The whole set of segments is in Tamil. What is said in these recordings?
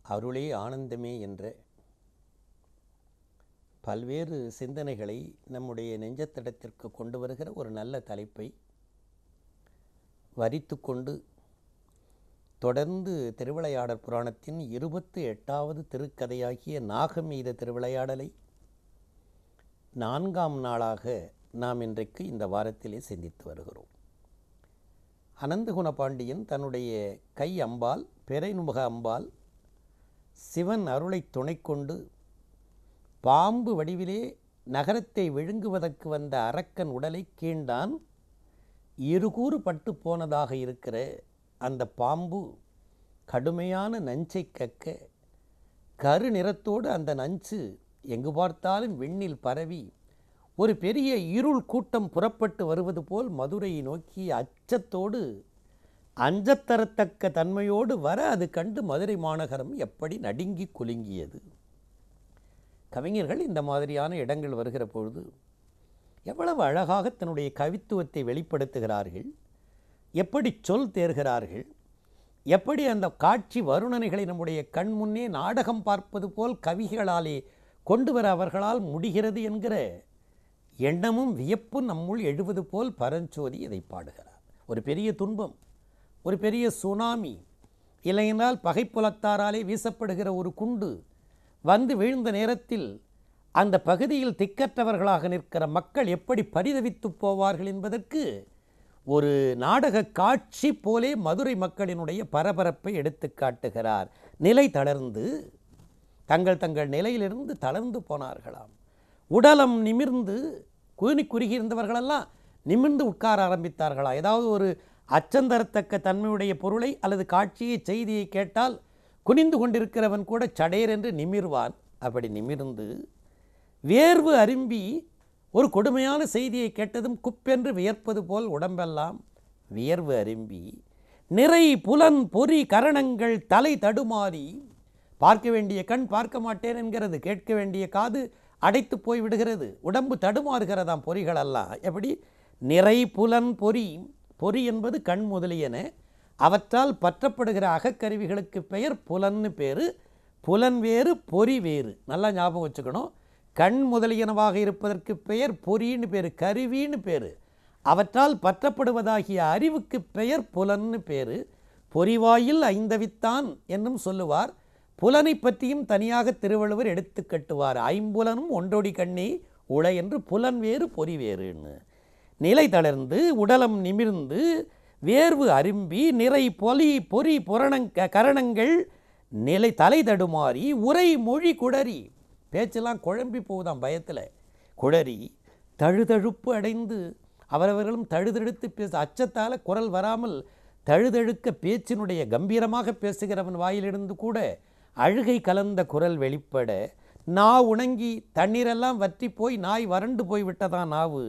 அருளே ஆனந்தமே என்ற பல்வேறு சிந்தனைகளை நம்முடைய நெஞ்சத்திடத்திற்கு கொண்டு வருகிற ஒரு நல்ல தலைப்பை வரித்து கொண்டு தொடர்ந்து திருவிளையாடற் புராணத்தின் இருபத்தி எட்டாவது திருக்கதையாகிய நாகம் எய்த திருவிளையாடலை நான்காம் நாளாக நாம் இன்றைக்கு இந்த வாரத்திலே சிந்தித்து வருகிறோம் அனந்தகுண பாண்டியன் தன்னுடைய கை அம்பால் பெரைநுமுக அம்பால் சிவன் அருளை துணை கொண்டு பாம்பு வடிவிலே நகரத்தை விழுங்குவதற்கு வந்த அரக்கன் உடலை கீண்டான் இருகூறு பட்டு போனதாக இருக்கிற அந்த பாம்பு கடுமையான நஞ்சை கக்க கரு நிறத்தோடு அந்த நஞ்சு எங்கு பார்த்தாலும் விண்ணில் பரவி ஒரு பெரிய இருள் கூட்டம் புறப்பட்டு வருவது போல் மதுரையை நோக்கி அச்சத்தோடு அஞ்சத்தரத்தக்க தன்மையோடு வர அது கண்டு மதுரை மாநகரம் எப்படி நடுங்கி குலுங்கியது கவிஞர்கள் இந்த மாதிரியான இடங்கள் வருகிற பொழுது எவ்வளவு அழகாக தன்னுடைய கவித்துவத்தை வெளிப்படுத்துகிறார்கள் எப்படி சொல் தேர்கிறார்கள் எப்படி அந்த காட்சி வருணனைகளை நம்முடைய கண் முன்னே நாடகம் பார்ப்பது போல் கவிகளாலே கொண்டு வர அவர்களால் முடிகிறது என்கிற எண்ணமும் வியப்பும் நம்முள் எழுவது போல் பரஞ்சோதி இதை பாடுகிறார் ஒரு பெரிய துன்பம் ஒரு பெரிய சுனாமி இல்லையென்றால் பகைப்புலத்தாராலே வீசப்படுகிற ஒரு குண்டு வந்து வீழ்ந்த நேரத்தில் அந்த பகுதியில் திக்கற்றவர்களாக நிற்கிற மக்கள் எப்படி பரிதவித்து போவார்கள் என்பதற்கு ஒரு நாடக காட்சி போலே மதுரை மக்களினுடைய பரபரப்பை எடுத்து காட்டுகிறார் நிலை தளர்ந்து தங்கள் தங்கள் நிலையிலிருந்து தளர்ந்து போனார்களாம் உடலம் நிமிர்ந்து குனி குறுகி இருந்தவர்களெல்லாம் நிமிர்ந்து உட்கார ஆரம்பித்தார்களா ஏதாவது ஒரு அச்சந்தரத்தக்க தன்மையுடைய பொருளை அல்லது காட்சியை செய்தியை கேட்டால் குனிந்து கொண்டிருக்கிறவன் கூட சடேர் என்று நிமிர்வான் அப்படி நிமிர்ந்து வேர்வு அரும்பி ஒரு கொடுமையான செய்தியை கேட்டதும் குப்பென்று வியர்ப்பது போல் உடம்பெல்லாம் வியர்வு அரும்பி நிறை புலன் பொறி கரணங்கள் தலை தடுமாறி பார்க்க வேண்டிய கண் பார்க்க மாட்டேன் என்கிறது கேட்க வேண்டிய காது அடைத்து போய் விடுகிறது உடம்பு தடுமாறுகிறதாம் பொறிகளெல்லாம் எப்படி நிறை புலன் பொறி பொறி என்பது கண் முதலியன அவற்றால் பற்றப்படுகிற அகக்கருவிகளுக்கு பெயர் புலன்னு பேர் புலன் வேறு பொறி வேறு நல்லா ஞாபகம் வச்சுக்கணும் கண் முதலியனவாக இருப்பதற்கு பெயர் பொறின்னு பேர் கருவின்னு பேர் அவற்றால் பற்றப்படுவதாகிய அறிவுக்கு பெயர் புலன்னு பேர் பொறிவாயில் ஐந்தவித்தான் என்னும் சொல்லுவார் புலனை பற்றியும் தனியாக திருவள்ளுவர் எடுத்து கட்டுவார் ஐம்புலனும் ஒன்றொடி கண்ணே உளை என்று புலன் வேறு பொறி வேறுன்னு நிலை தளர்ந்து உடலம் நிமிர்ந்து வேர்வு அரும்பி நிறை பொலி பொறி புரணங் கரணங்கள் நிலை தலை தடுமாறி உரை மொழி குடறி பேச்செல்லாம் குழம்பி போகுதாம் பயத்தில் குழறி தழுதழுப்பு அடைந்து அவரவர்களும் தழுதெடுத்து பேச அச்சத்தால் குரல் வராமல் தழுதழுக்க பேச்சினுடைய கம்பீரமாக பேசுகிறவன் வாயிலிருந்து கூட அழுகை கலந்த குரல் வெளிப்பட நா உணங்கி தண்ணீரெல்லாம் வற்றி போய் நாய் வறண்டு போய் விட்டதான் நாவு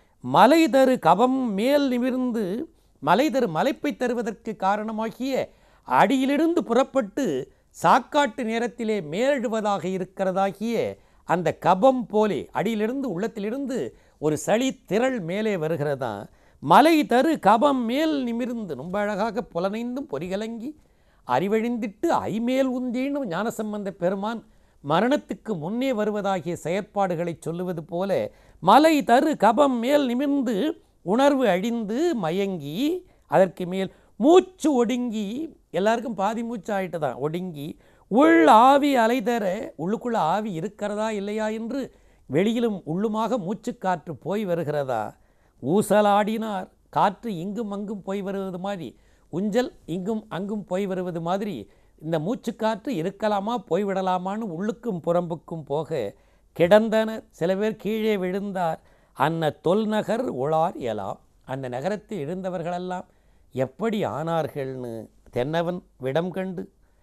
மலை தரு கபம் மேல் நிமிர்ந்து மலை தரு மலைப்பை தருவதற்கு காரணமாகிய அடியிலிருந்து புறப்பட்டு சாக்காட்டு நேரத்திலே மேலெழுவதாக இருக்கிறதாகிய அந்த கபம் போலே அடியிலிருந்து உள்ளத்திலிருந்து ஒரு சளி திரள் மேலே வருகிறதா மலை தரு கபம் மேல் நிமிர்ந்து ரொம்ப அழகாக புலனைந்தும் பொறிகலங்கி அறிவழிந்திட்டு ஐமேல் உந்தின்னு ஞானசம்பந்த பெருமான் மரணத்துக்கு முன்னே வருவதாகிய செயற்பாடுகளை சொல்லுவது போல மலை தரு கபம் மேல் நிமிர்ந்து உணர்வு அழிந்து மயங்கி அதற்கு மேல் மூச்சு ஒடுங்கி எல்லாருக்கும் பாதி மூச்சு ஆயிட்டு தான் ஒடுங்கி உள் ஆவி அலைதர உள்ளுக்குள்ள ஆவி இருக்கிறதா இல்லையா என்று வெளியிலும் உள்ளுமாக மூச்சுக்காற்று போய் வருகிறதா ஊசலாடினார் காற்று இங்கும் அங்கும் போய் வருவது மாதிரி உஞ்சல் இங்கும் அங்கும் போய் வருவது மாதிரி இந்த மூச்சுக்காற்று இருக்கலாமா போய்விடலாமான்னு உள்ளுக்கும் புறம்புக்கும் போக கிடந்தனர் சில பேர் கீழே விழுந்தார் அன்ன தொல்நகர் உளார் எலாம் அந்த நகரத்தில் இருந்தவர்களெல்லாம் எப்படி ஆனார்கள்னு தென்னவன் விடம் கண்டு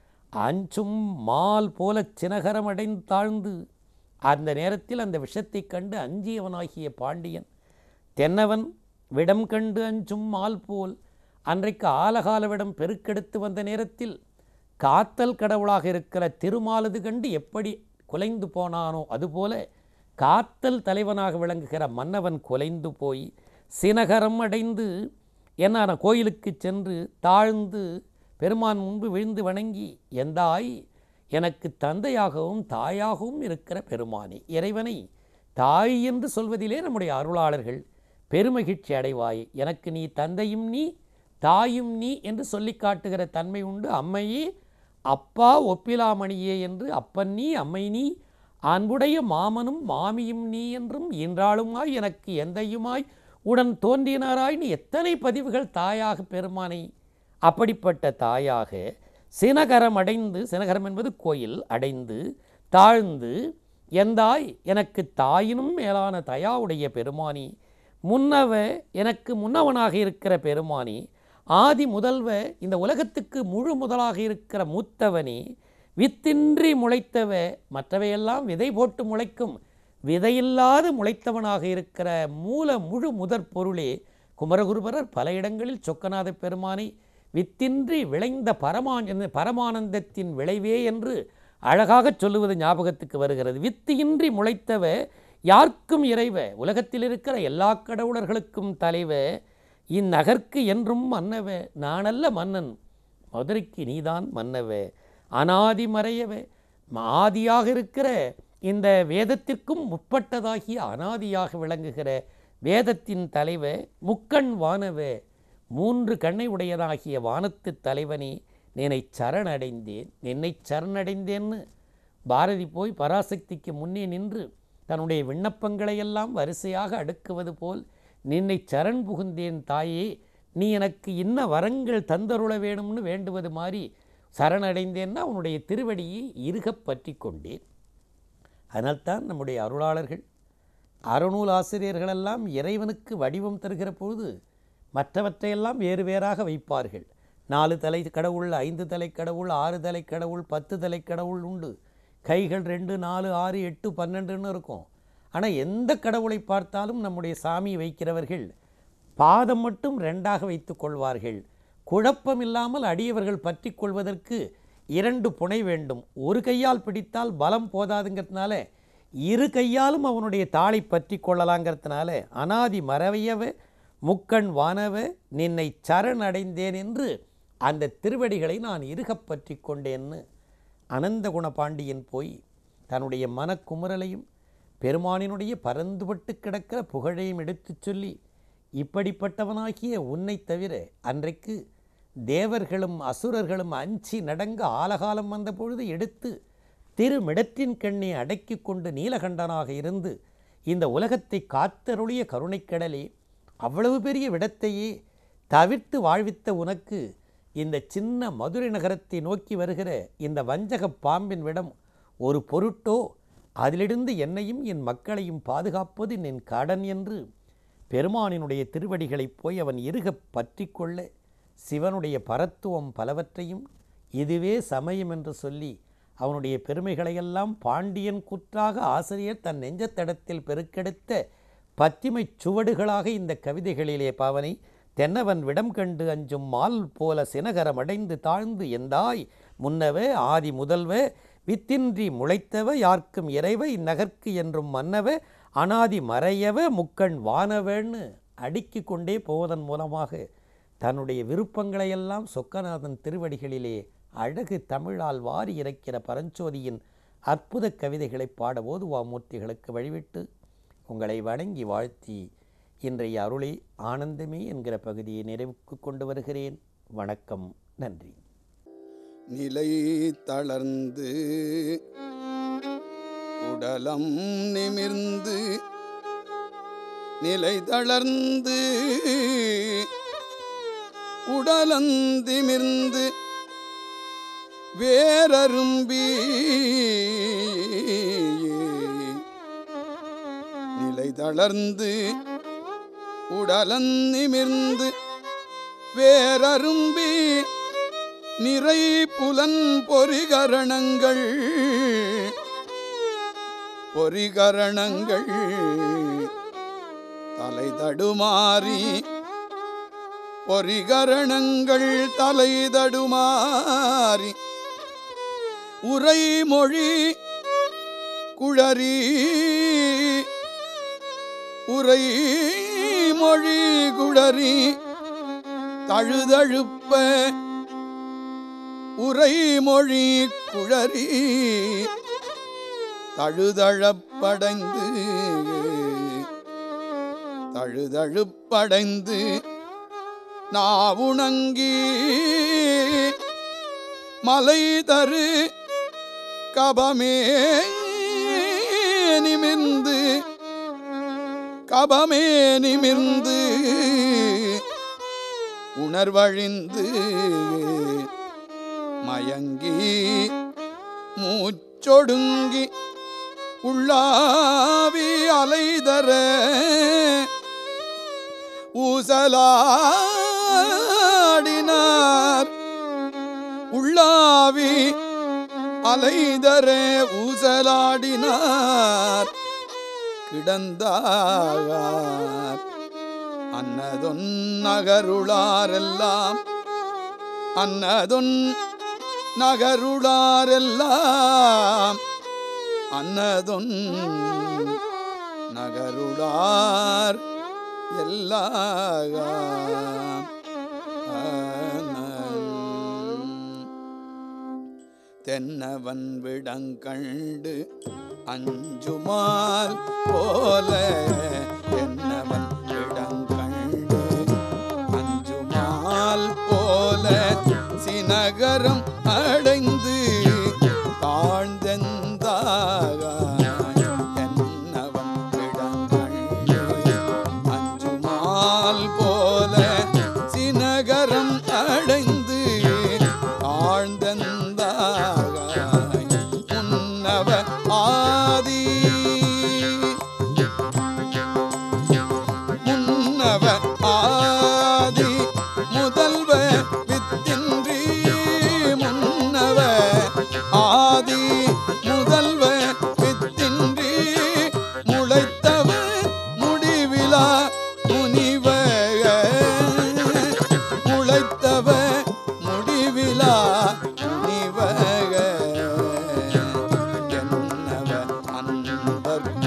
அஞ்சும் மால் போல சினகரம் அடைந்து தாழ்ந்து அந்த நேரத்தில் அந்த விஷத்தை கண்டு அஞ்சியவனாகிய பாண்டியன் தென்னவன் விடம் கண்டு அஞ்சும் மால் போல் அன்றைக்கு ஆலகாலவிடம் பெருக்கெடுத்து வந்த நேரத்தில் காத்தல் கடவுளாக இருக்கிற திருமாலது கண்டு எப்படி குலைந்து போனானோ அதுபோல காத்தல் தலைவனாக விளங்குகிற மன்னவன் குலைந்து போய் சினகரம் அடைந்து என்ன கோயிலுக்கு சென்று தாழ்ந்து பெருமான் முன்பு விழுந்து வணங்கி எந்தாய் எனக்கு தந்தையாகவும் தாயாகவும் இருக்கிற பெருமானி இறைவனை தாய் என்று சொல்வதிலே நம்முடைய அருளாளர்கள் பெருமகிழ்ச்சி அடைவாய் எனக்கு நீ தந்தையும் நீ தாயும் நீ என்று சொல்லி காட்டுகிற தன்மை உண்டு அம்மையே அப்பா ஒப்பிலாமணியே என்று அப்பன் நீ அம்மை நீ அன்புடைய மாமனும் மாமியும் நீ என்றும் ஈன்றாளுமாய் எனக்கு எந்தையுமாய் உடன் தோன்றினாராய் நீ எத்தனை பதிவுகள் தாயாக பெருமானை அப்படிப்பட்ட தாயாக சினகரம் அடைந்து சினகரம் என்பது கோயில் அடைந்து தாழ்ந்து எந்தாய் எனக்கு தாயினும் மேலான தயாவுடைய பெருமானி முன்னவ எனக்கு முன்னவனாக இருக்கிற பெருமானி ஆதி முதல்வ இந்த உலகத்துக்கு முழு முதலாக இருக்கிற மூத்தவனே வித்தின்றி முளைத்தவ மற்றவையெல்லாம் விதை போட்டு முளைக்கும் விதையில்லாது முளைத்தவனாக இருக்கிற மூல முழு முதற் பொருளே குமரகுருபரர் பல இடங்களில் சொக்கநாத பெருமானை வித்தின்றி விளைந்த பரமான் பரமானந்தத்தின் விளைவே என்று அழகாகச் சொல்லுவது ஞாபகத்துக்கு வருகிறது வித்தியின்றி முளைத்தவ யார்க்கும் இறைவ உலகத்தில் இருக்கிற எல்லா கடவுளர்களுக்கும் தலைவ இந்நகர்க்கு என்றும் மன்னவ நானல்ல மன்னன் மதுரைக்கு நீதான் மன்னவ அனாதி மறையவ ஆதியாக இருக்கிற இந்த வேதத்திற்கும் முற்பட்டதாகிய அனாதியாக விளங்குகிற வேதத்தின் தலைவ முக்கண் வானவ மூன்று கண்ணை உடையதாகிய வானத்து தலைவனே நினை சரணடைந்தேன் நின்னை சரணடைந்தேன்னு பாரதி போய் பராசக்திக்கு முன்னே நின்று தன்னுடைய விண்ணப்பங்களையெல்லாம் வரிசையாக அடுக்குவது போல் நின்னை சரண் புகுந்தேன் தாயே நீ எனக்கு இன்ன வரங்கள் தந்தருள வேணும்னு வேண்டுவது மாதிரி சரணடைந்தேன்னா அவனுடைய திருவடியை இறுகப் பற்றி கொண்டேன் அதனால்தான் நம்முடைய அருளாளர்கள் அறநூல் ஆசிரியர்களெல்லாம் இறைவனுக்கு வடிவம் தருகிற பொழுது மற்றவற்றையெல்லாம் வேறு வேறாக வைப்பார்கள் நாலு தலை கடவுள் ஐந்து தலை கடவுள் ஆறு தலை கடவுள் பத்து தலை கடவுள் உண்டு கைகள் ரெண்டு நாலு ஆறு எட்டு பன்னெண்டுன்னு இருக்கும் ஆனால் எந்த கடவுளை பார்த்தாலும் நம்முடைய சாமி வைக்கிறவர்கள் பாதம் மட்டும் ரெண்டாக வைத்து கொள்வார்கள் குழப்பம் இல்லாமல் அடியவர்கள் பற்றி கொள்வதற்கு இரண்டு புனை வேண்டும் ஒரு கையால் பிடித்தால் பலம் போதாதுங்கிறதுனால இரு கையாலும் அவனுடைய தாளை பற்றி கொள்ளலாங்கிறதுனால அனாதி மறவையவ முக்கண் வானவ நின்னை சரணடைந்தேன் என்று அந்த திருவடிகளை நான் இறுகப் பற்றி கொண்டேன்னு அனந்த குணபாண்டியன் போய் தன்னுடைய மனக்குமுறலையும் பெருமானினுடைய பரந்துபட்டு கிடக்கிற புகழையும் எடுத்துச் சொல்லி இப்படிப்பட்டவனாகிய உன்னை தவிர அன்றைக்கு தேவர்களும் அசுரர்களும் அஞ்சி நடங்க ஆலகாலம் வந்த பொழுது எடுத்து திருமிடத்தின் கண்ணை அடக்கி கொண்டு நீலகண்டனாக இருந்து இந்த உலகத்தை காத்தருளிய கருணைக்கடலே அவ்வளவு பெரிய விடத்தையே தவிர்த்து வாழ்வித்த உனக்கு இந்த சின்ன மதுரை நகரத்தை நோக்கி வருகிற இந்த வஞ்சக பாம்பின் விடம் ஒரு பொருட்டோ அதிலிருந்து என்னையும் என் மக்களையும் பாதுகாப்பது என் கடன் என்று பெருமானினுடைய திருவடிகளைப் போய் அவன் இறுகப் பற்றி கொள்ள சிவனுடைய பரத்துவம் பலவற்றையும் இதுவே சமயம் என்று சொல்லி அவனுடைய பெருமைகளையெல்லாம் பாண்டியன் குற்றாக ஆசிரியர் தன் நெஞ்சத்தடத்தில் பெருக்கெடுத்த பத்திமைச் சுவடுகளாக இந்த கவிதைகளிலே பாவனை தென்னவன் விடம் கண்டு அஞ்சும் மால் போல சினகரம் அடைந்து தாழ்ந்து எந்தாய் முன்னவ ஆதி முதல்வ வித்தின்றி முளைத்தவ யார்க்கும் இறைவ இந்நகர்க்கு என்றும் மன்னவ அனாதி மறையவ முக்கண் வானவன்னு அடுக்கி கொண்டே போவதன் மூலமாக தன்னுடைய விருப்பங்களையெல்லாம் சொக்கநாதன் திருவடிகளிலே அழகு தமிழால் வாரி இறைக்கிற பரஞ்சோதியின் அற்புத கவிதைகளை பாட ஓதுவாமூர்த்திகளுக்கு வழிவிட்டு உங்களை வணங்கி வாழ்த்தி இன்றைய அருளை ஆனந்தமே என்கிற பகுதியை நிறைவுக்கு கொண்டு வருகிறேன் வணக்கம் நன்றி நிலை தளர்ந்து உடலம் நிமிர்ந்து நிலை தளர்ந்து உடலந்திமிர்ந்து வேரரும்பி நிலை தளர்ந்து உடலந்திமிர்ந்து வேரரும்பி நிறை புலன் பொறிகரணங்கள் பொறிகரணங்கள் தலை தடுமாறி பொறிகரணங்கள் தலை தடுமாறி உரைமொழி குழறி உரைமொழி குழறி தழுதழுப்ப உரைமொழி குழறி தழுதழப்படைந்து தழுதழுப்படைந்து நாவுணங்கி மலை தரு கபமே நிமிர்ந்து கபமே நிமிர்ந்து உணர்வழிந்து மயங்கி மூச்சொடுங்கி உள்ளாவி அலைதர ஊசலாடினார் உள்ளாவி அலைதரே ஊசலாடினார் கிடந்தார் அன்னதொன் நகருளாரெல்லாம் அன்னதொன் நகருளாரெல்லாம் அன்னதொன் நகருளார் எல்லாம் தென்னவன் விடங்கண்டு அஞ்சுமால் போல தென்னவன் விடங்கண்டு அஞ்சுமால் போல சினகரம் அடைந்து தாழ்ந்தெந்தாக தென்னவன் விடங்கண்டு அஞ்சுமால் போல சினகரம் அடைந்து ஆழ்ந்தந்தாக உன்னவ ஆதி முன்னவ ஆதி முதல்வ வித்தின்றி முன்னவ ஆதி முதல்வ வித்தின்றி முளைத்தவ முடிவிலா முனிவ முளைத்தவ முடிவிலா முனிவக என்னவ அன்பர்க்கு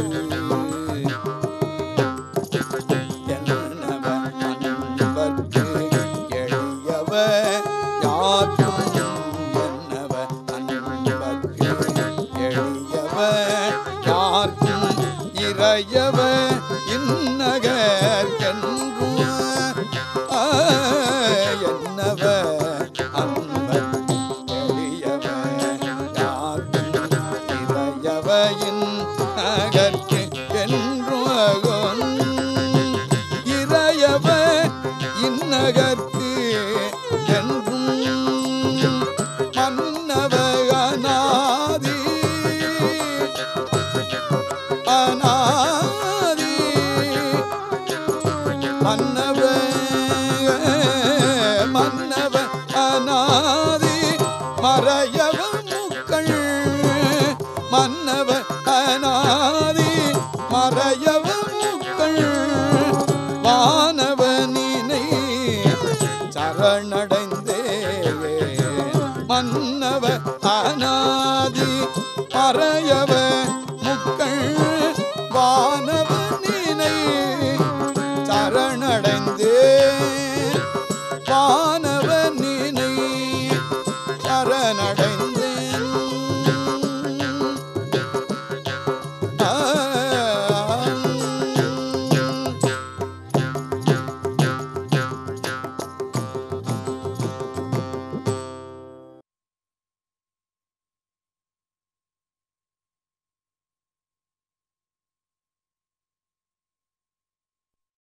என்னவ அன்பர்க்கு எளியவ யாற்றும் என்னவ அன்பர்க்கு எளியவ யார்க்கும் இறையவ இந்நகர் என்றும் ஆ, என்னவ அன்பர் எளியவ யார்க்கும் இறையவ இந்நகர்க்கு என்றும் அகோன் இறையவ இந்நகர்க்கு என்றும் மன்னவ அநாதி அநாதி மன்னவ மன்னவ அநாதி மறையவ முக்கள் மன்னவ அநாதி மறையவ முக்கள் வானவனினை சரணடைந்தே மன்னவ அநாதி மறையவ